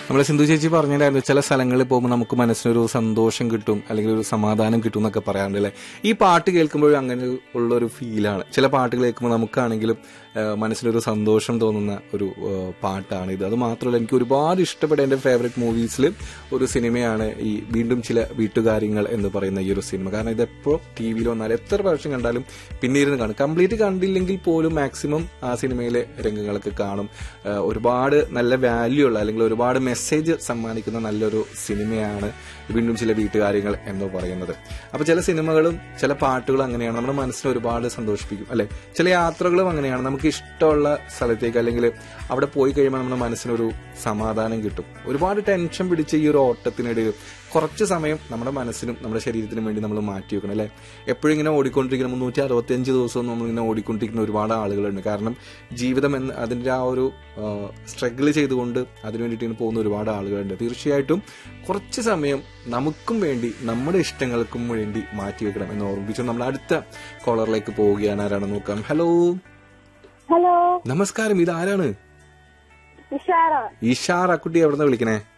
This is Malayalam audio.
നമ്മളെ സിന്ധു ചേച്ചി പറഞ്ഞിട്ടുണ്ടായിരുന്നു ചില സ്ഥലങ്ങളിൽ പോകുമ്പോൾ നമുക്ക് മനസ്സിനൊരു സന്തോഷം കിട്ടും അല്ലെങ്കിൽ ഒരു സമാധാനം കിട്ടും എന്നൊക്കെ പറയാറുണ്ട് അല്ലേ ഈ പാട്ട് കേൾക്കുമ്പോഴും അങ്ങനെ ഉള്ള ഒരു ഫീലാണ് ചില പാട്ട് കേൾക്കുമ്പോൾ നമുക്കാണെങ്കിലും ആ, മനസ്സിനൊരു സന്തോഷം തോന്നുന്ന ഒരു ആ, പാട്ടാണ് ഇത് അത് മാത്രമല്ല എനിക്ക് ഒരുപാട് ഇഷ്ടപ്പെട്ട എൻ്റെ ഫേവറേറ്റ് മൂവീസിൽ ഒരു സിനിമയാണ് ഈ വീണ്ടും ചില വീട്ടുകാര്യങ്ങൾ എന്ന് പറയുന്ന ഈ ഒരു സിനിമ കാരണം ഇത് എപ്പോൾ ടി വിയിൽ വന്നാൽ എത്ര പ്രാവശ്യം കണ്ടാലും പിന്നെ ഇരുന്ന് കാണും കംപ്ലീറ്റ് കണ്ടില്ലെങ്കിൽ പോലും മാക്സിമം ആ സിനിമയിലെ രംഗങ്ങളൊക്കെ കാണും ആ, ഒരുപാട് നല്ല വാല്യൂ ഉള്ള അല്ലെങ്കിൽ ഒരുപാട് മെസ്സേജ് സമ്മാനിക്കുന്ന നല്ലൊരു സിനിമയാണ് വീണ്ടും ചില വീട്ടുകാര്യങ്ങൾ എന്ന് പറയുന്നത് അപ്പൊ ചില സിനിമകളും ചില പാട്ടുകളും അങ്ങനെയാണ് നമ്മുടെ മനസ്സിനെ ഒരുപാട് സന്തോഷിപ്പിക്കും അല്ലെ ചില യാത്രകളും അങ്ങനെയാണ് നമുക്ക് ഇഷ്ടമുള്ള സ്ഥലത്തേക്ക് അല്ലെങ്കിൽ അവിടെ പോയി കഴിയുമ്പോൾ നമ്മുടെ മനസ്സിനൊരു സമാധാനം കിട്ടും ഒരുപാട് ടെൻഷൻ പിടിച്ച ഈ ഒരു ഓട്ടത്തിനിടയിൽ കുറച്ച് സമയം നമ്മുടെ മനസ്സിനും നമ്മുടെ ശരീരത്തിനും വേണ്ടി നമ്മൾ മാറ്റി വെക്കണം അല്ലെ എപ്പോഴും ഇങ്ങനെ ഓടിക്കൊണ്ടിരിക്കുന്ന മുന്നൂറ്റി അറുപത്തി അഞ്ച് ദിവസവും നമ്മളിങ്ങനെ ഓടിക്കൊണ്ടിരിക്കുന്ന ഒരുപാട് ആളുകളുണ്ട് കാരണം ജീവിതം എന്ന് അതിന്റെ ആ ഒരു സ്ട്രഗിൾ ചെയ്തുകൊണ്ട് അതിനു വേണ്ടിയിട്ട് ഇങ്ങനെ പോകുന്ന ഒരുപാട് ആളുകളുണ്ട് തീർച്ചയായിട്ടും കുറച്ച് സമയം നമുക്കും വേണ്ടി നമ്മുടെ ഇഷ്ടങ്ങൾക്കും വേണ്ടി മാറ്റി വെക്കണം എന്ന് ഓർമ്മിച്ചു നമ്മൾ അടുത്ത കോളറിലേക്ക് പോവുകയാണ് ആരാണ് നോക്കാം ഹലോ ഹലോ നമസ്കാരം ഇത് ആരാണ് ഇഷാറ ഇഷാർ അക്കുട്ടി എവിടെ നിന്ന് വിളിക്കണേ